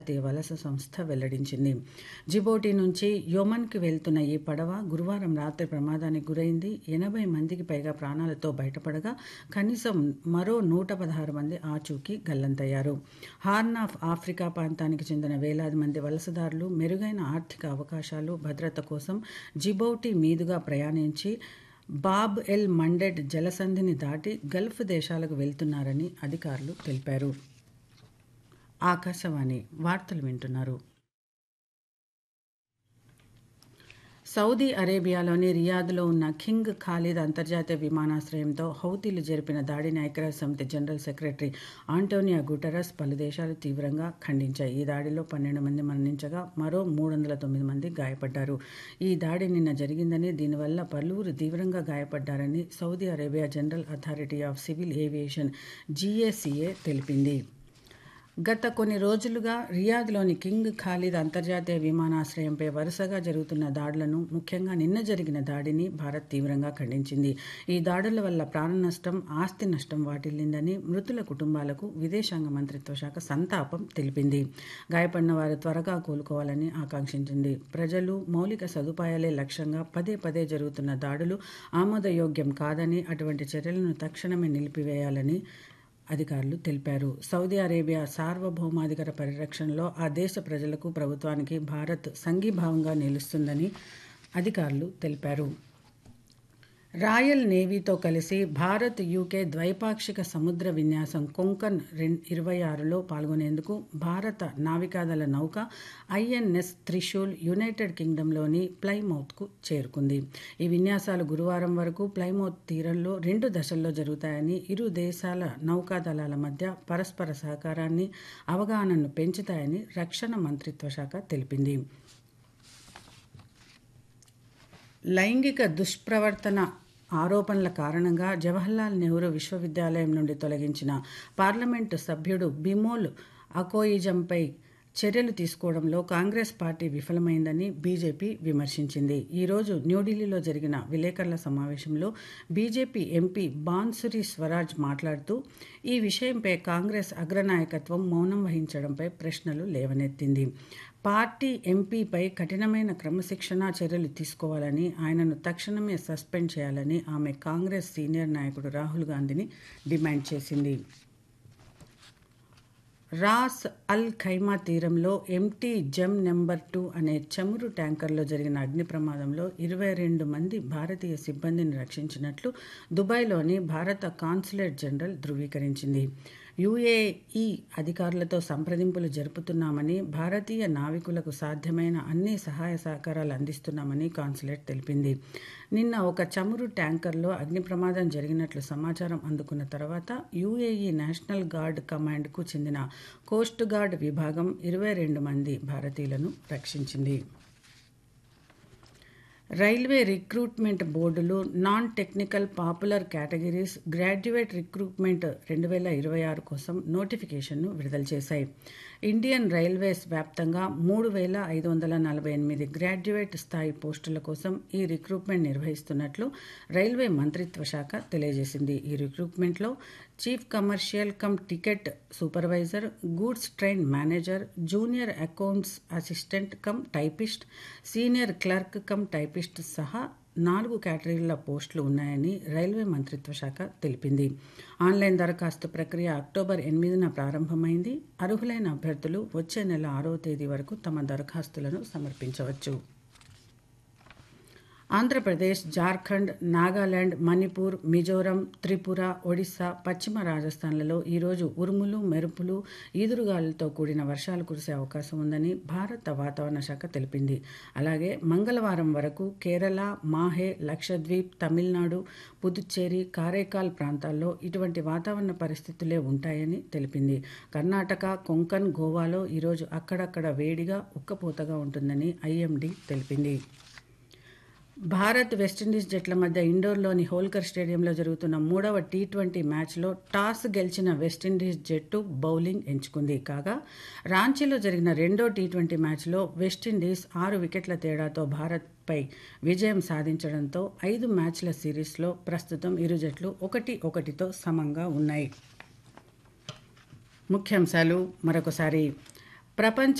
అంతర్జాతీయ వలస సంస్థ వెల్లడించింది జిబోటి నుంచి యొమన్కి వెళ్తున్న ఈ పడవ గురువారం రాత్రి ప్రమాదానికి గురైంది ఎనభై మందికి పైగా ప్రాణాలతో బయటపడగా కనీసం మరో నూట పదహారు మంది ఆచూకీ గల్లంతయ్యారు హార్న్ ఆఫ్ ఆఫ్రికా ప్రాంతానికి చెందిన వేలాది మంది వలసదారులు మెరుగైన ఆర్థిక అవకాశాలు భద్రత కోసం జిబౌటి మీదుగా ప్రయాణించి బాబ్ ఎల్ మండెడ్ జలసంధిని దాటి గల్ఫ్ దేశాలకు వెళ్తున్నారని అధికారులు తెలిపారు ఆకాశవాణి వార్తలు వింటున్నారు సౌదీ అరేబియాలోని రియాద్లో ఉన్న కింగ్ ఖాలిద్ అంతర్జాతీయ విమానాశ్రయంతో హౌతీలు జరిపిన దాడిని ఐక్యరాజ్య సమితి జనరల్ సెక్రటరీ ఆంటోనియా గుటరస్ పలు దేశాలు తీవ్రంగా ఖండించాయి ఈ దాడిలో పన్నెండు మంది మరణించగా మరో మూడు వందల తొమ్మిది మంది గాయపడ్డారు ఈ దాడి నిన్న జరిగిందని దీనివల్ల పలువురు తీవ్రంగా గాయపడ్డారని Saudi Arabia General Authority of Civil Aviation GACA తెలిపింది గత కొన్ని రోజులుగా రియాద్లోని కింగ్ ఖాలిద్ అంతర్జాతీయ విమానాశ్రయంపై వరుసగా జరుగుతున్న దాడులను ముఖ్యంగా నిన్న జరిగిన దాడిని భారత్ తీవ్రంగా ఖండించింది ఈ దాడుల వల్ల ప్రాణ నష్టం ఆస్తి నష్టం వాటిల్లిందని మృతుల కుటుంబాలకు విదేశాంగ మంత్రిత్వ శాఖ సంతాపం తెలిపింది గాయపడిన వారు త్వరగా కోలుకోవాలని ఆకాంక్షించింది ప్రజలు మౌలిక సదుపాయాలే లక్ష్యంగా పదే పదే జరుగుతున్న దాడులు ఆమోదయోగ్యం కాదని అటువంటి చర్యలను తక్షణమే నిలిపివేయాలని అధికారులు తెలిపారు సౌదీ అరేబియా సార్వభౌమాధికార పరిరక్షణలో ఆ దేశ ప్రజలకు ప్రభుత్వానికి భారత్ సంఘీభావంగా నిలుస్తుందని అధికారులు తెలిపారు రాయల్ నేవీతో కలిసి భారత్ యూకే ద్వైపాక్షిక సముద్ర విన్యాసం కొంకన్ రెం ఇరవై ఆరులో పాల్గొనేందుకు భారత నావికాదళ నౌక ఐఎన్ఎస్ త్రిశూల్ యునైటెడ్ కింగ్డమ్లోని ప్లైమౌత్కు చేరుకుంది ఈ విన్యాసాలు గురువారం వరకు ప్లైమౌత్ తీరంలో రెండు దశల్లో జరుగుతాయని ఇరు దేశాల నౌకాదళాల మధ్య పరస్పర సహకారాన్ని అవగాహనను పెంచుతాయని రక్షణ మంత్రిత్వ శాఖ తెలిపింది లైంగిక దుష్ప్రవర్తన ఆరోపణల కారణంగా జవహర్లాల్ నెహ్రూ విశ్వవిద్యాలయం నుండి తొలగించిన పార్లమెంటు సభ్యుడు బిమోల్ అకోయిజంపై చర్యలు తీసుకోవడంలో కాంగ్రెస్ పార్టీ విఫలమైందని బీజేపీ విమర్శించింది ఈరోజు న్యూఢిల్లీలో జరిగిన విలేకరుల సమావేశంలో బీజేపీ ఎంపీ బాన్సురి స్వరాజ్ మాట్లాడుతూ ఈ విషయంపై కాంగ్రెస్ అగ్రనాయకత్వం మౌనం వహించడంపై ప్రశ్నలు లేవనెత్తింది పార్టీ ఎంపీపై కఠినమైన క్రమశిక్షణా చర్యలు తీసుకోవాలని ఆయనను తక్షణమే సస్పెండ్ చేయాలని ఆమె కాంగ్రెస్ సీనియర్ నాయకుడు రాహుల్ గాంధీని డిమాండ్ చేసింది రాస్ అల్ ఖైమా తీరంలో ఎంటీ జమ్ నెంబర్ టూ అనే చమురు ట్యాంకర్లో జరిగిన అగ్ని ప్రమాదంలో ఇరవై రెండు మంది భారతీయ సిబ్బందిని రక్షించినట్లు దుబాయ్లోని భారత కాన్సులేట్ జనరల్ ధృవీకరించింది యుఏఈ అధికారులతో సంప్రదింపులు జరుపుతున్నామని భారతీయ నావికులకు సాధ్యమైన అన్ని సహాయ సహకారాలు అందిస్తున్నామని కాన్సులేట్ తెలిపింది నిన్న ఒక చమురు ట్యాంకర్లో అగ్ని ప్రమాదం జరిగినట్లు సమాచారం అందుకున్న తర్వాత యుఏఈ నేషనల్ గార్డ్ కమాండ్కు చెందిన కోస్ట్ గార్డ్ విభాగం ఇరవై రెండు మంది భారతీయులను రక్షించింది రైల్వే రిక్రూట్మెంట్ బోర్డులు non technical popular categories graduate recruitment రెండు వేల ఇరవై ఆరు కోసం నోటిఫికేషన్ను విడుదల చేశాయి ఇండియన్ రైల్వేస్ వ్యాప్తంగా మూడు వేల ఐదు వందల నలభై ఎనిమిది గ్రాడ్యుయేట్ స్థాయి పోస్టుల కోసం ఈ రిక్రూట్మెంట్ నిర్వహిస్తున్నట్లు రైల్వే మంత్రిత్వ శాఖ తెలియజేసింది ఈ రిక్రూట్మెంట్లో chief commercial cum ticket supervisor goods train manager junior accounts assistant cum typist senior clerk cum typist సహా నాలుగు కేటగిరీల పోస్టులు ఉన్నాయని రైల్వే మంత్రిత్వ శాఖ తెలిపింది ఆన్లైన్ దరఖాస్తు ప్రక్రియ అక్టోబర్ ఎనిమిదిన ప్రారంభమైంది అర్హులైన అభ్యర్థులు వచ్చే నెల ఆరవ తేదీ వరకు తమ దరఖాస్తులను సమర్పించవచ్చు ఆంధ్రప్రదేశ్ జార్ఖండ్ నాగాలాండ్ మణిపూర్ మిజోరం త్రిపుర ఒడిశా పశ్చిమ రాజస్థాన్లలో ఈరోజు ఉరుములు మెరుపులు ఈదురుగాలులతో కూడిన వర్షాలు కురిసే అవకాశం ఉందని భారత వాతావరణ శాఖ తెలిపింది అలాగే మంగళవారం వరకు కేరళ మాహే లక్షద్వీప్ తమిళనాడు పుదుచ్చేరి కారైకాల్ ప్రాంతాల్లో ఇటువంటి వాతావరణ పరిస్థితులే ఉంటాయని తెలిపింది కర్ణాటక కొంకన్ గోవాలో ఈరోజు అక్కడక్కడ వేడిగా ఉక్కపోతగా ఉంటుందని ఐఎండీ తెలిపింది భారత్ వెస్టిండీస్ జట్ల మధ్య ఇండోర్లోని హోల్కర్ స్టేడియంలో జరుగుతున్న మూడవ టీ ట్వంటీ మ్యాచ్లో టాస్ గెలిచిన వెస్టిండీస్ జట్టు బౌలింగ్ ఎంచుకుంది కాగా రాంచీలో జరిగిన రెండో టీ ట్వంటీ మ్యాచ్లో వెస్టిండీస్ ఆరు వికెట్ల తేడాతో భారత్పై విజయం సాధించడంతో ఐదు మ్యాచ్ల సిరీస్లో ప్రస్తుతం ఇరు జట్లు ఒకటి ఒకటితో సమంగా ఉన్నాయి ముఖ్యాంశాలు మరొకసారి ప్రపంచ